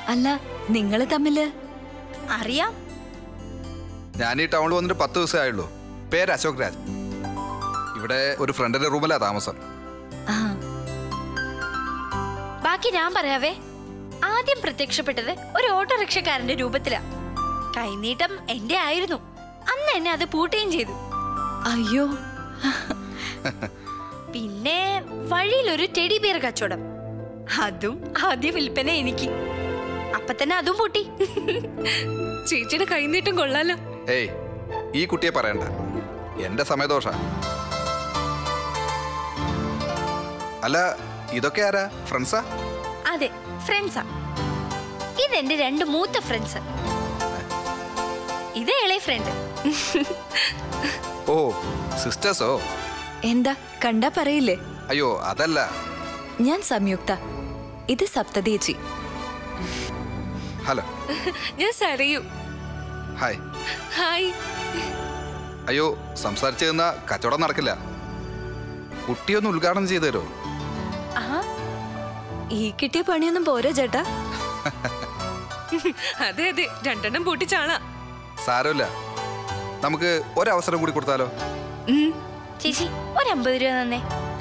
അല്ല നിങ്ങള് തമ്മില് അറിയാം ഞാൻ ഈ ടൗണിൽ വന്നിട്ട് പത്ത് ദിവസമേ ആയുള്ളൂ പേര് അശോക് രാജ് ഇവിടെ ഒരു ഫ്രണ്ടിന്റെ റൂമിലാ താമസം ആ ബാക്കി ഞാൻ പറയാവേ ആദ്യം പ്രത്യക്ഷപ്പെട്ടത് ഒരു ഓട്ടോറിക്ഷക്കാരന്റെ രൂപത്തിലാ കൈനീട്ടം എന്റെ ആയിരുന്നു അന്ന് എന്നെ അത് പൂട്ടുകയും ചെയ്തു അയ്യോ പിന്നെ വഴിയിലൊരു ടെഡി ബിയർ കച്ചവടം അതും ആദ്യ വിൽപ്പന എനിക്ക് അപ്പൊ തന്നെ അതും പൊട്ടി ചേച്ചിയുടെ കൈനീട്ടം കൊള്ളാലോ ഏയ് ഈ കുട്ടിയെ പറയണ്ട എന്റെ സമയദോഷ അല്ല ഇതൊക്കെ ആരാ ഫ്രണ്ട്സാ അതെ ഫ്രണ്ട്സാ ഇതെന്റെ രണ്ട് മൂത്ത ഫ്രണ്ട്സ് ഇത് ഇളയ ഫ്രണ്ട് ഓ സിസ്റ്റേഴ്സോ എന്താ കണ്ടാ പറയില്ലേ അയ്യോ അതല്ല ഞാൻ സംയുക്ത ഇത് സപ്തതേച്ചി ഹലോ ഞാൻ സരയു ഹായ് ഹായ് അയ്യോ സംസാരിച്ചു നിന്ന കച്ചവടം നടക്കില്ല കുട്ടിയൊന്ന് ഉദ്ഘാടനം ചെയ്തു തരുമോ ആ ഈ കിട്ടിയ പണിയൊന്നും പോരാ ചേട്ടാ അതെ അതെ രണ്ടെണ്ണം പൊട്ടിച്ചാളാ സാരമില്ല നമുക്ക് ഒരവസരം കൂടി കൊടുത്താലോ ചേച്ചി ഒരു അമ്പത് രൂപ തന്നേ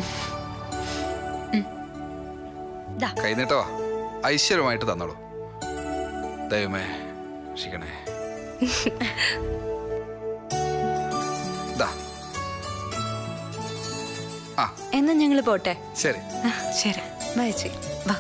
ദാ കൈനീട്ടവാ ഐശ്വര്യമായിട്ട് തന്നോളൂ ദൈവമേ രക്ഷിക്കണേ ദാ. ആ എന്നാ ഞങ്ങള് പോട്ടെ ശരി ആ, ശരി വായിച്ചി വാ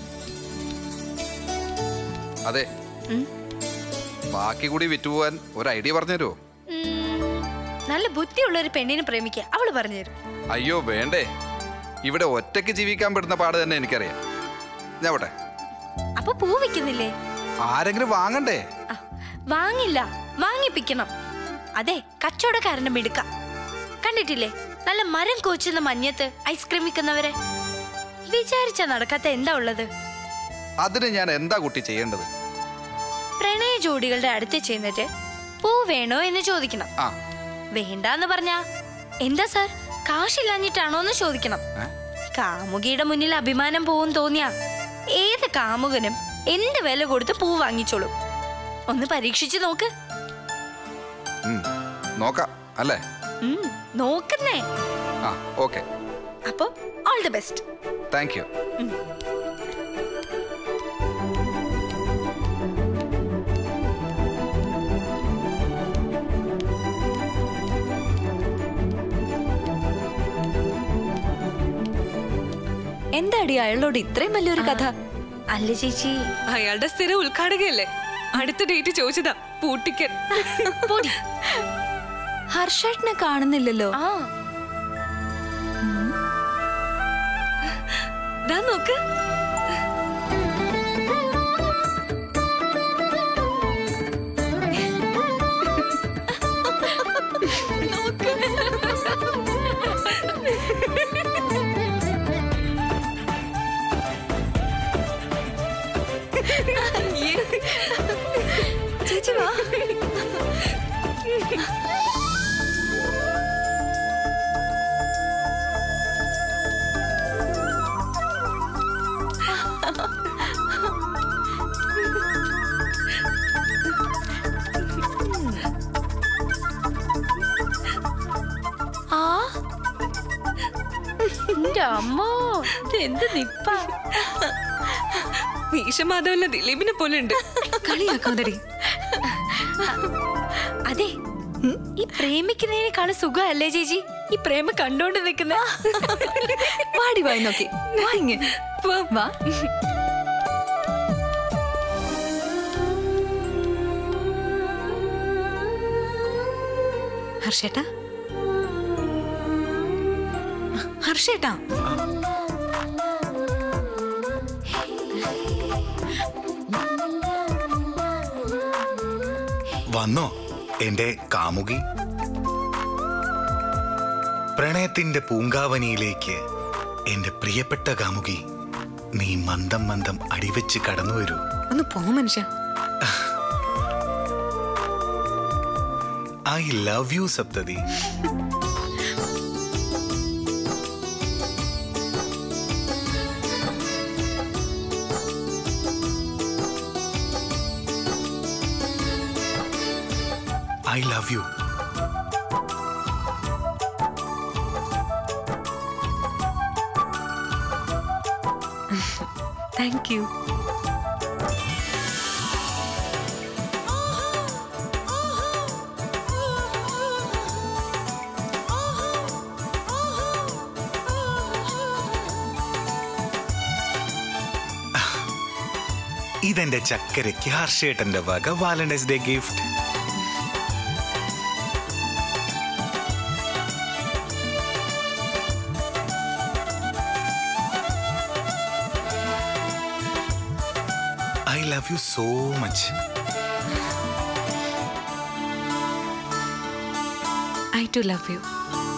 അതെ ബാക്കി കൂടി വിറ്റുപോവാൻ ഒരു ഐഡിയ പറഞ്ഞു തരുമോ ഉം, നല്ല ബുദ്ധിയുള്ള ഒരു പെണ്ണിനെ പ്രേമിക്കുക അവള് പറഞ്ഞു തരും അയ്യോ വേണ്ടേ ഇവിടെ ഒറ്റയ്ക്ക് ജീവിക്കാൻ പെടുന്ന പാട് തന്നെ എനിക്കറിയാം ഞാൻ പോട്ടെ അപ്പൊ പൂ വിൽക്കുന്നില്ലേ ആരെങ്കിലും വാങ്ങണ്ടേ ആ, വാങ്ങില്ല വാങ്ങിപ്പിക്കണം അതെ കച്ചവടക്കാരന്റെ മിടുക്ക കണ്ടിട്ടില്ലേ നല്ല മരം കോച്ചുന്ന മഞ്ഞത്ത് ഐസ്ക്രീം വിൽക്കുന്നവരെ വിചാരിച്ച നടക്കാത്ത എന്താ ഉള്ളത് അതിന് ഞാൻ എന്താ കുട്ടി ചെയ്യേണ്ടത് പ്രണയ ജോഡികളുടെ അടുത്ത് ചെന്നിട്ട് പൂ വേണോ എന്ന് ചോദിക്കണം ആ വേണ്ടാന്ന് പറഞ്ഞാ എന്താ സാർ കാശില്ലാഞ്ഞിട്ടാണോ എന്ന് ചോദിക്കണം ഏ? കാമുകിയുടെ മുന്നിൽ അഭിമാനം പോവും തോന്നിയാ ഏത് കാമുകനും എന്ത് വില കൊടുത്ത് പൂ വാങ്ങിച്ചോളും ഒന്ന് പരീക്ഷിച്ചു നോക്ക് ഉം, നോക്കാം അല്ലേ ഉം, നോക്കുന്നേ ആ ഓക്കെ അപ്പൊ all the best thank you എന്താടി അയാളോട് ഇത്രയും വലിയൊരു കഥ അല്ല ചേച്ചി അയാളുടെ സ്ഥിരം ഉദ്ഘാടകയല്ലേ അടുത്ത ഡേറ്റ് ചോദിച്ചതാ പൂട്ടിക്കൻ പൊടി ഹർഷേട്ടനെ കാണുന്നില്ലല്ലോ ആ ദാ നോക്ക് ചേച്ചി വാ ആ എന്റെ അമ്മോ എന്ത് നിപ്പ മീശമാധവല്ല ദിലീപിനെ പോലെ ഉണ്ട് കളിയാക്കാതടി അതെ ഈ പ്രേമിക്കുന്നതിനേക്കാളും സുഖമല്ലേ ചേച്ചി ഈ പ്രേമ കണ്ടോണ്ട് നിൽക്കുന്ന വാടി വായി നോക്കി വാ ഇങ്ങ്. വാ ഹർഷേട്ടാ ഹർഷേട്ടാ വന്നോ എന്റെ കാമുകി പ്രണയത്തിന്റെ പൂങ്കാവനിയിലേക്ക് എന്റെ പ്രിയപ്പെട്ട കാമുകി നീ മന്ദം മന്ദം അടിവെച്ച് കടന്നു വരൂ ഒന്ന് പോ മനുഷ്യ ഐ ലവ് യു സപ്തതി I love you thank you ഇതെന്റെ ചക്കരയ്ക്ക് ഹർഷേട്ടന്റെ വക Valentine's day gift I love you so much I too love you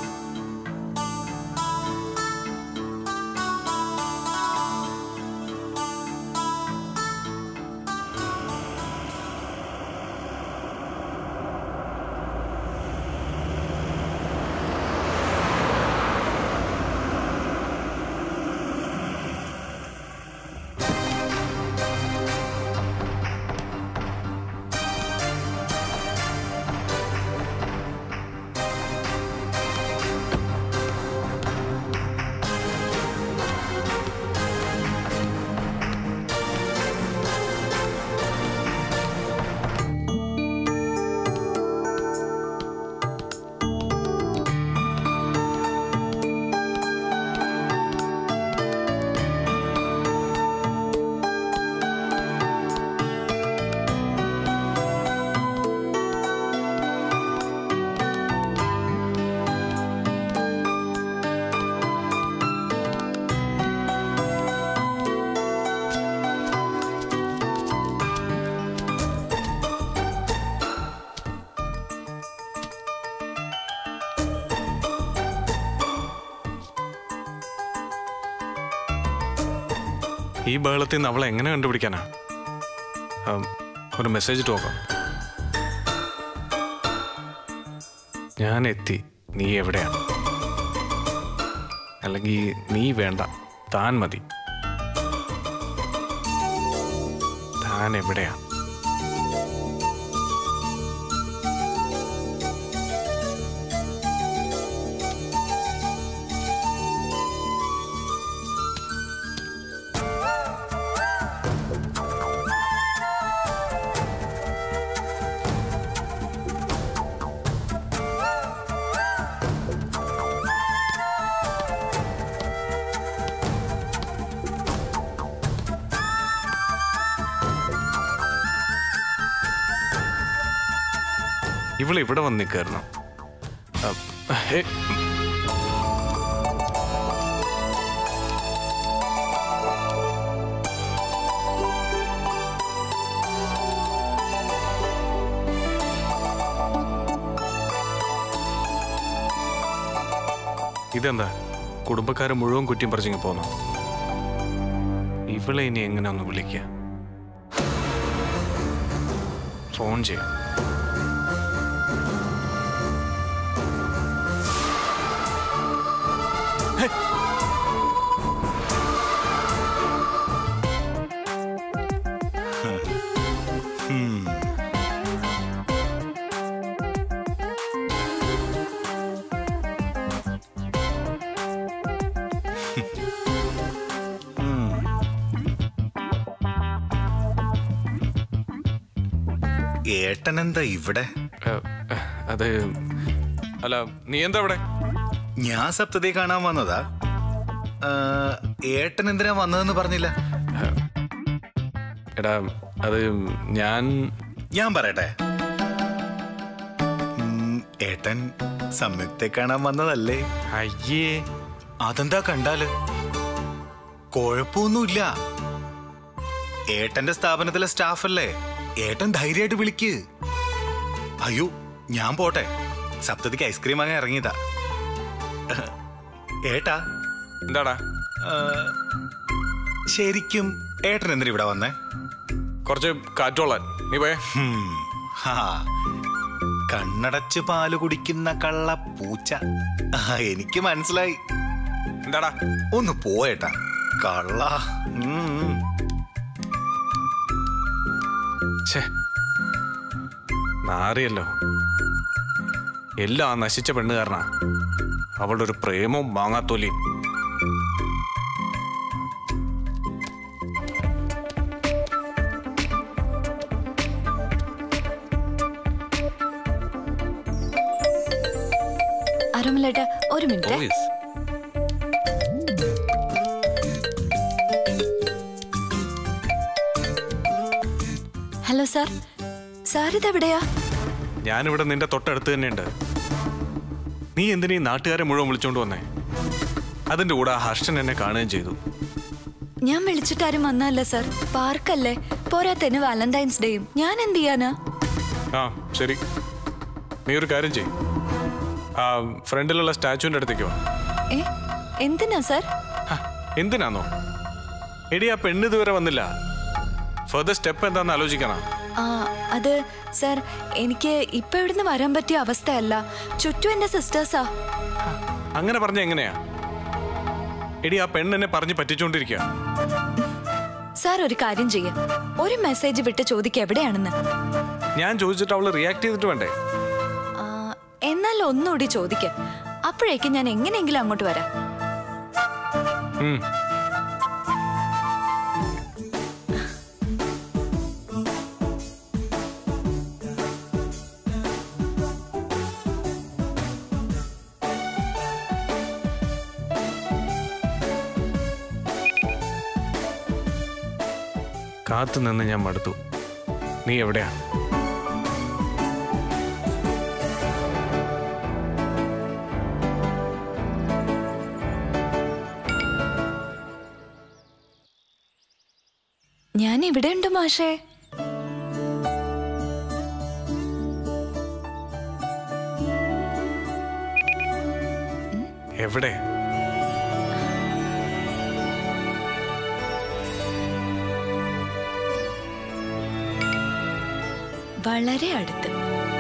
ഈ ബഹളത്തിൽ നിന്ന് അവളെ എങ്ങനെ കണ്ടുപിടിക്കാനാ ആം, ഒരു മെസ്സേജ് ഇട്ട് നോക്കാം ഞാൻ എത്തി നീ എവിടെയാണ് അല്ലെങ്കിൽ നീ വേണ്ട താൻ മതി താൻ എവിടെയാ ഇവള് ഇവിടെ വന്ന് നിൽക്കായിരുന്നു ഇതെന്താ കുടുംബക്കാരെ മുഴുവൻ കുറ്റം പറിച്ചിങ്ങ് പോന്നു ഇവളെ ഇനി എങ്ങനെ ഒന്ന് വിളിക്കുക ഫോൺ ചെയ്യാം ഏട്ടനെന്താ ഇവിടെ ഏഹ്, ഏഹ്, അത് അല്ല നീ എന്താ ഇവിടെ ഞാൻ സപ്തതി കാണാൻ വന്നതാ ആ, ഏട്ടൻ എന്തിനാ വന്നതെന്ന് പറഞ്ഞില്ല എടാ അത് ഞാൻ ഞാൻ പറയട്ടെ ഉം, ഏട്ടൻ സംയുക്തെ കാണാൻ വന്നതല്ലേ അയ്യേ അതെന്താ കണ്ടാല് കുഴപ്പമൊന്നുമില്ല ഏട്ടന്റെ സ്ഥാപനത്തിലെ സ്റ്റാഫല്ലേ ഏട്ടൻ ധൈര്യമായിട്ട് വിളിക്ക് അയ്യോ ഞാൻ പോട്ടെ സപ്തതിക്ക് ഐസ്ക്രീം വാങ്ങാൻ ഇറങ്ങിയതാ ഏട്ടാ എന്താടാ ആ, ശരിക്കും ഏട്ടൻ എന്തിനാ ഇവിടെ വന്നേ കുറച്ച് കാറ്റോളാൻ നീ പോയേ ഹും, ഹാ. കണ്ണടച്ച് പാല് കുടിക്കുന്ന കള്ള പൂച്ച ആ, എനിക്ക് മനസ്സിലായി എന്താടാ ഒന്ന് പോയേട്ടാ കള്ള ഉം. ഛേ നാറിയല്ലോ എല്ലാം ആ നശിച്ച പെണ്ണ് കാരണ അവളുടെ ഒരു പ്രേമവും മാങ്ങാത്തോലിയും അരുമലേട്ട ഒരു minute Always. Hello sir sir ഇതെവിടെയാ ഞാനിവിടെ നിന്റെ തൊട്ടടുത്ത് തന്നെയുണ്ട് നീ എന്തിനീ നാട്ടുകാരെ മുഴുവൻ വിളിച്ചോണ്ട് വന്നേ അതിന്റെ കൂടെ ആ ഹർഷൻ എന്നെ കാണുകയും ചെയ്തു ഞാൻ വിളിച്ചിട്ടാരും വന്നല്ല സാർ പാർക്കല്ലേ പോരാത്തന്നെ വാലന്റൈൻസ് ഡേയും ഞാൻ എന്ത് ചെയ്യാനാ ആ ശരി നീ ഒരു കാര്യം ചെയ് ആ ഫ്രണ്ടിലുള്ള സ്റ്റാച്ചുവിന്റെ അടുത്തേക്ക് വാ ഏ എന്തിനാ സാർ ഹ, എന്തിനാന്നോ എടി ആ പെണ്ണ് ഇതുവരെ വന്നില്ല ഫർദർ സ്റ്റെപ്പ് എന്താന്ന് ആലോചിക്കണം ആ അത് സാർ എനിക്ക് ഇപ്പൊ ഇവിടുന്ന് വരാൻ പറ്റിയ അവസ്ഥയല്ല ചുറ്റും എന്റെ സിസ്റ്റേഴ്സാ അങ്ങനെ പറഞ്ഞ എങ്ങനെയാ എടി ആ പെണ്ണ് എന്നെ പറഞ്ഞ് പറ്റിച്ചോണ്ടിരിക്കുക സാർ ഒരു കാര്യം ചെയ്യ ഒരു മെസ്സേജ് വിട്ട് ചോദിക്കുക എവിടെയാണെന്ന് ഞാൻ ചോദിച്ചിട്ട് അവള് റിയാക്ട് ചെയ്തിട്ട് വേണ്ടേ ആ, എന്നാൽ ഒന്നുകൂടി ചോദിക്ക അപ്പോഴേക്കും ഞാൻ എങ്ങനെയെങ്കിലും അങ്ങോട്ട് വരാം ഉം. കാത്തു നിന്ന് ഞാൻ മടുത്തു നീ എവിടെയാ ഞാൻ ഇവിടെ ഉണ്ട് മാഷേ എവിടെ വളരെ അടുത്ത്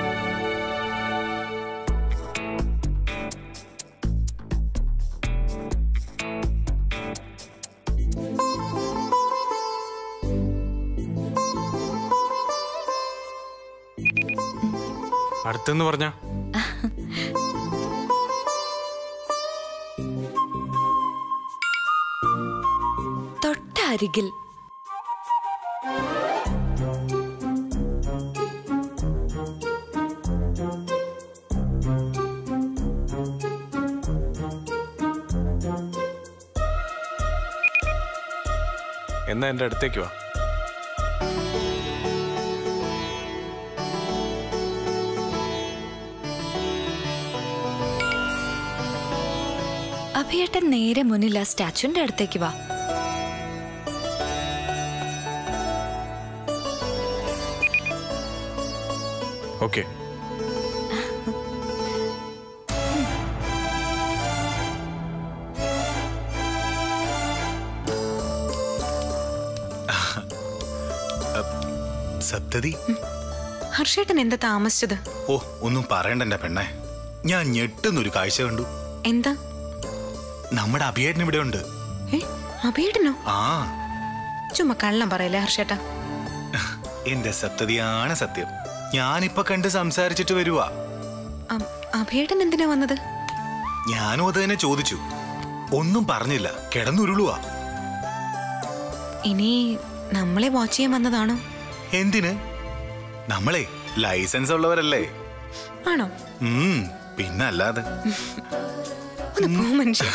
അടുത്തെന്ന് പറഞ്ഞ തൊട്ടരികിൽ എന്നാ എന്റെ അടുത്തേക്ക് വാ അഭിയേട്ടൻ നേരെ മുന്നിൽ ആ സ്റ്റാച്ചുവിന്റെ അടുത്തേക്ക് വാ ഓക്കെ സപ്തതി ഹർഷേട്ടൻ എന്താ താമസിച്ചത് ഓ ഒന്നും പറയണ്ട എന്റെ പെണ്ണെ ഞാൻ ഞെട്ടുന്നൊരു കാഴ്ച കണ്ടു എന്താ നമ്മുടെ അഭിയേട്ടൻ ഇവിടെ ഉണ്ട് ഏ അഭിയേട്ടനോ ആ ചുമ്മാ കള്ളം പറയല്ലേ ഹർഷേട്ട എന്റെ സപ്തതിയാണ് സത്യം ഞാനിപ്പൊ കണ്ട് സംസാരിച്ചിട്ട് വരുവാ അഭിയേട്ടൻ എന്തിനാ വന്നത് ഞാനും അത് തന്നെ ചോദിച്ചു ഒന്നും പറഞ്ഞില്ല കിടന്നുരുളുവാ ഇനി നമ്മളെ വാച്ച് ചെയ്യാൻ വന്നതാണോ എന്തിന് നമ്മളെ ലൈസൻസ് ഉള്ളവരല്ലേ ആണോ ഉം പിന്നല്ലാതെ ഒന്ന് പോ മനുഷ്യ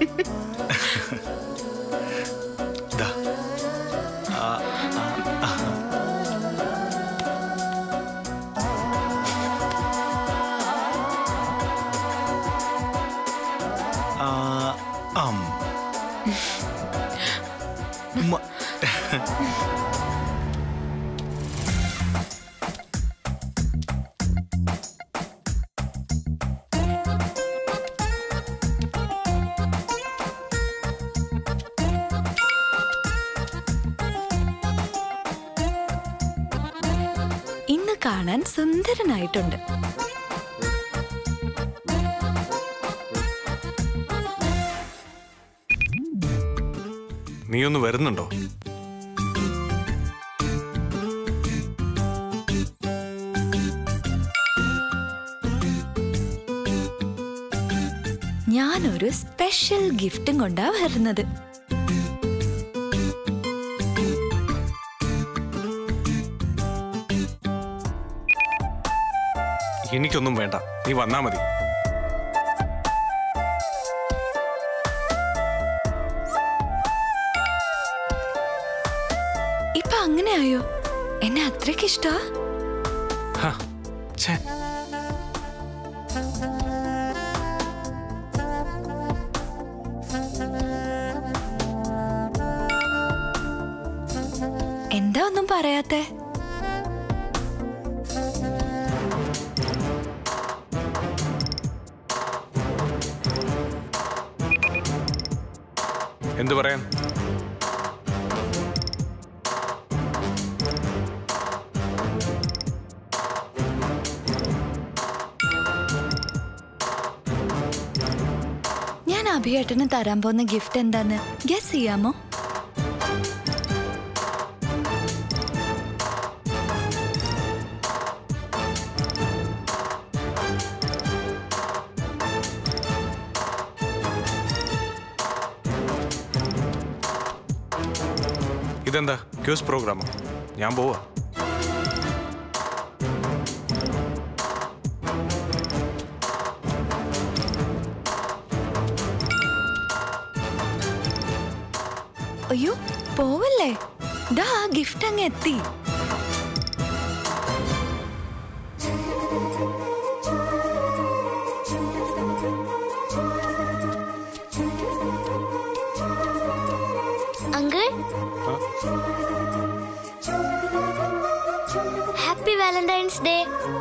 ദാ. ആ, ആ, ആ. ആ, അം. മ- ഇന്ന് കാണാൻ സുന്ദരനായിട്ടുണ്ട് നീ ഒന്ന് വരുന്നുണ്ടോ ഞാനൊരു സ്പെഷ്യൽ ഗിഫ്റ്റും കൊണ്ടാ വരുന്നത് എനിക്കൊന്നും വേണ്ട നീ വന്നാ മതി ഇപ്പൊ അങ്ങനെയായോ എന്നെ അത്രയ്ക്ക് ഇഷ്ടാ ഹാ, ഛേ. എന്താ ഒന്നും പറയാത്തെ എന്തു പറയാൻ ഞാൻ അഭിയേട്ടന് തരാൻ പോകുന്ന ഗിഫ്റ്റ് എന്താന്ന് ഗസ് ചെയ്യാമോ ഇതെന്താ ക്യൂസ് പ്രോഗ്രാമോ ഞാൻ പോവാ അയ്യോ പോവല്ലേ ദാ ആ ഗിഫ്റ്റ് അങ്ങ് എത്തി അങ്കിൾ ഹാപ്പി വാലന്റൈൻസ് ഡേ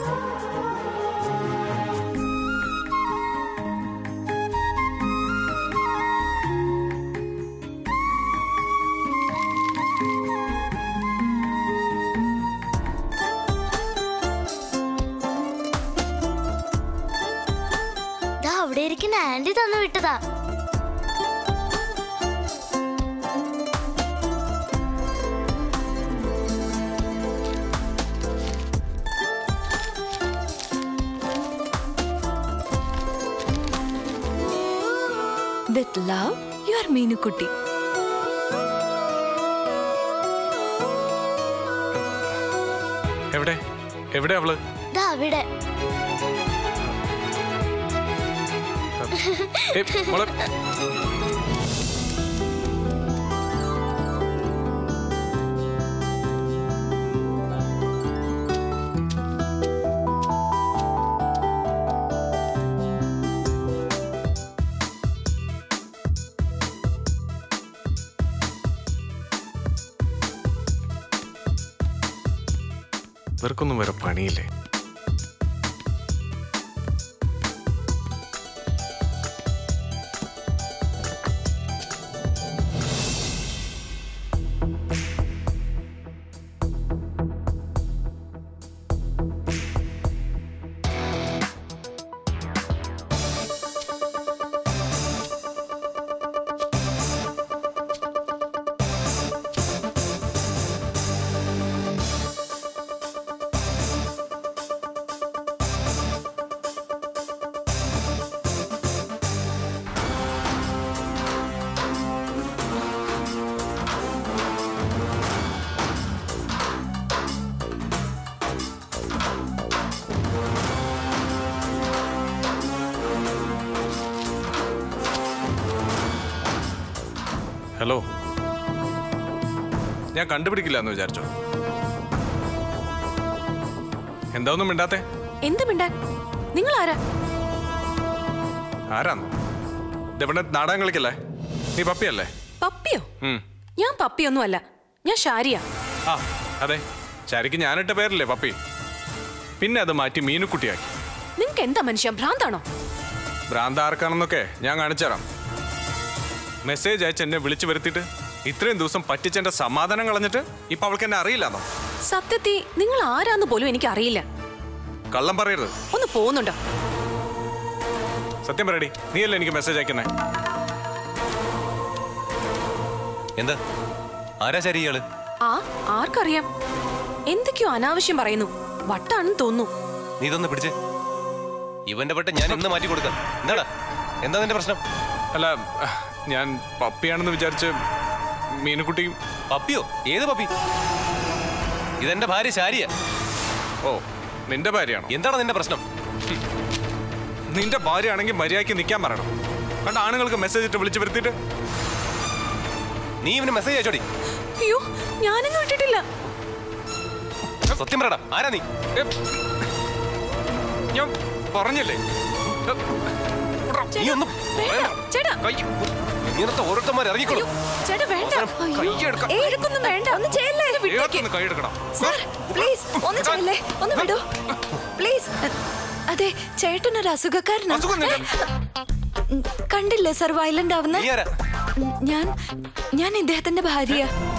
ദാ അവിടെ ഇരിക്കുന്ന ആന്റി തന്നു വിട്ടതാ വിത്ത് ലവ് യുവർ മീനുക്കുട്ടി എവിടെ എവിടെ അവള് ദാ അവിടെ ഏയ്, മോളെ ഇവർക്കൊന്നും വേറെ പണിയില്ലേ ഹലോ ഞാൻ കണ്ടുപിടിക്കില്ല എന്ന് വിചാരിച്ചോ എന്താ ഒന്നും മിണ്ടാത്തെ എന്ത് മിണ്ടാൻ നിങ്ങൾ ആരാ ആരാന്ന് ഇതെവിടെ നാടകം കളിക്കല്ലേ നീ പപ്പിയല്ലേ പപ്പിയോ ഉം. ഞാൻ പപ്പിയൊന്നും അല്ല ഞാൻ ഷാരിയ ആ അതെ ചരിക്ക് ഞാനിട്ട പേരല്ലേ പപ്പി പിന്നെ അത് മാറ്റി മീനുക്കുട്ടിയാക്കി നിങ്ങൾക്ക് എന്താ മനുഷ്യ ഭ്രാന്താണോ ഭ്രാന്ത് ആർക്കാണെന്നൊക്കെ ഞാൻ കാണിച്ചുതരാം മെസ്സേജ് അയച്ച് എന്നെ വിളിച്ചു വരുത്തിയിട്ട് ഇത്രയും ദിവസം പറ്റിച്ചെന്റെ സമാധാനം കളഞ്ഞിട്ട് ഇപ്പൊ അവൾക്ക് എന്നെ അറിയില്ലാന്നോ സത്യത്തിൽ നിങ്ങൾ ആരാന്ന് പോലും എനിക്ക് അറിയില്ല കള്ളം പറയരുത് ഒന്ന് പോകുന്നുണ്ടോ സത്യം പറയടി നീയല്ലേ എനിക്ക് മെസ്സേജ് അയക്കുന്നേ എന്താ ആരാ ശരി ഇയാള് ആ ആർക്കറിയാം എന്തൊക്കെയോ അനാവശ്യം പറയുന്നു വട്ടാണെന്ന് തോന്നുന്നു നീ ഇതൊന്ന് പിടിച്ച് ഇവന്റെ പെട്ട ഞാൻ ഇന്ന് മാറ്റി കൊടുക്കാം എന്താടാ എന്താ നിന്റെ പ്രശ്നം അല്ല ഞാൻ പപ്പിയാണെന്ന് വിചാരിച്ച് മീനുക്കുട്ടി പപ്പിയോ ഏത് പപ്പി ഇതെന്റെ ഭാര്യ ശാരിയ ഓ നിന്റെ ഭാര്യയാണോ എന്താണ് നിന്റെ പ്രശ്നം നിന്റെ ഭാര്യയാണെങ്കിൽ മര്യാദയ്ക്ക് നിൽക്കാൻ പറയണം കണ്ട ആണുങ്ങൾക്ക് മെസ്സേജ് ഇട്ട് വിളിച്ചു വരുത്തിയിട്ട് നീ ഇവന് മെസ്സേജ് അയച്ചോടി അയ്യോ ഞാനൊന്നും ഇട്ടിട്ടില്ല സത്യം പറയടാ ആരാ നീ ഏ, ഞാൻ പറഞ്ഞില്ലേ ഏ, നീ ഒന്നും വേണ്ട ചേട്ടാ കൈ ഇങ്ങനത്തെ ഓരോരുത്തന്മാർ ഇറങ്ങിക്കോളൂ ചേട്ടാ വേണ്ട കൈയെടുക്കാം ഏ, എടുക്കൊന്നും വേണ്ട ഒന്ന് ചെയ്യല്ലേ വിട്ടേക്ക്. ഏതൊന്ന് കൈയെടുക്കണം സാർ പ്ലീസ് ഒന്ന് ചെയ്യല്ലേ ഒന്ന് വിടൂ പ്ലീസ് അതെ ചേട്ടനൊരു അസുഖക്കാരനാ അസുഖം നിന്റെ- ഉം, കണ്ടില്ലേ സർ വയലന്റ് ആവുന്ന നീ ആരാ ഞാൻ ഞാൻ ഇദ്ദേഹത്തിന്റെ ഭാര്യ